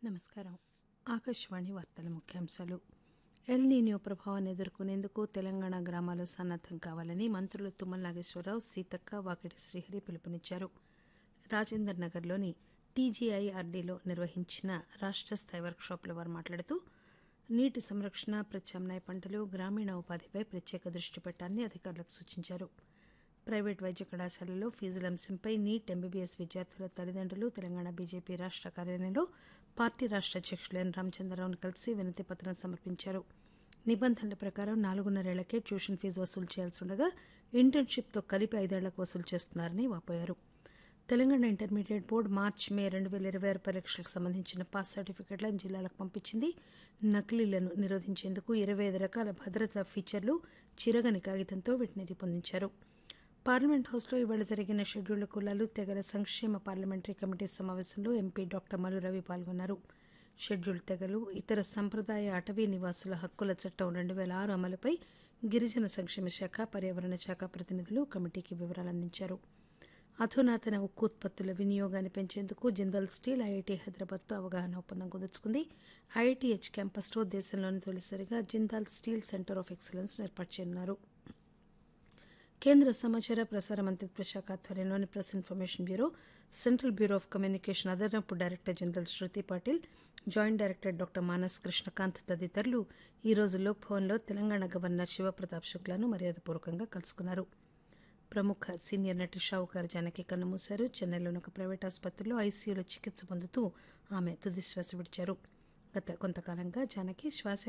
నమస్కారం ఆకాశవాణి వార్తల ముఖ్యాంశాలు ఎల్ నీనియో ప్రభావాన్ని ఎదుర్కొనేందుకు తెలంగాణ గ్రామాలు సన్నద్దం కావాలని మంత్రులు తుమ్మల నాగేశ్వరరావు సీతక్క వాకిటి శ్రీహరి పిలుపునిచ్చారు రాజేందర్ నగర్లోని టీజీఐఆర్డీలో నిర్వహించిన రాష్ట్ర స్థాయి వర్క్షాప్లో వారు మాట్లాడుతూ నీటి సంరక్షణ ప్రత్యామ్నాయ పంటలు గ్రామీణ ఉపాధిపై ప్రత్యేక దృష్టి పెట్టాలని అధికారులకు సూచించారు ప్రైవేట్ వైద్య కళాశాలల్లో ఫీజుల అంశంపై నీట్ ఎంబీబీఎస్ విద్యార్థుల తల్లిదండ్రులు తెలంగాణ బీజేపీ రాష్ట్ర కార్యాలయంలో పార్టీ రాష్ట్ర అధ్యక్షులు ఎన్ రామచంద్రరావును కలిసి వినతి పత్రం సమర్పించారు నిబంధనల ప్రకారం నాలుగున్నరేళ్లకే ట్యూషన్ ఫీజు వసూలు చేయాల్సి ఉండగా ఇంటర్న్షిప్తో కలిపి ఐదేళ్లకు వసూలు చేస్తున్నారని వాపోయారు Telangana intermediate board March May రెండు వేల ఇరవై ఆరు పరీక్షలకు సంబంధించిన పాస్ సర్టిఫికెట్లను జిల్లాలకు పంపించింది నకిలీలను నిరోధించేందుకు ఇరవై ఐదు రకాల భద్రతా ఫీచర్లు చిరగని కాగితంతో వీటిని రూపొందించారు పార్లమెంట్ హౌస్లో ఇవాళ జరిగిన షెడ్యూల్డ్ కులాలు తెగల సంక్షేమ పార్లమెంటరీ కమిటీ సమావేశంలో ఎంపీ డాక్టర్ మల్లు రవి పాల్గొన్నారు షెడ్యూల్డ్ తెగలు ఇతర సంప్రదాయ అటవీ నివాసుల హక్కుల చట్టం రెండు వేల ఆరు అమలుపై గిరిజన సంక్షేమ శాఖ పర్యావరణ శాఖ ప్రతినిధులు కమిటీకి వివరాలు అందించారు అధునాతన ఉక్కు ఉత్పత్తుల వినియోగాన్ని పెంచేందుకు జిందాల్ స్టీల్ ఐఐటీ హైదరాబాద్తో అవగాహన ఒప్పందం కుదుర్చుకుంది ఐఐటీహెచ్ క్యాంపస్లో దేశంలోని తొలిసారిగా Jindal steel centre of excellence ఏర్పాటు చేయనున్నారు కేంద్ర సమాచార ప్రసార మంత్రిత్వ శాఖ ఆధ్వర్యంలోని press information bureau central bureau of communication అదనపు director general Shruti Patil joint director doctor Manas Krishnakant తదితరులు ఈరోజు లోక్ భవన్లో తెలంగాణ గవర్నర్ శివప్రతాప్ శుక్లాను మర్యాదపూర్వకంగా కలుసుకున్నారు ప్రముఖ సీనియర్ నటి షావుకారు జానకి కన్నుమూశారు చెన్నైలోని ఒక ప్రైవేట్ ఆసుపత్రిలో ఐసీయూలో చికిత్స పొందుతూ ఆమె తుదిశ్వాస విడిచారు గత కొంతకాలంగా జానకి శ్వాస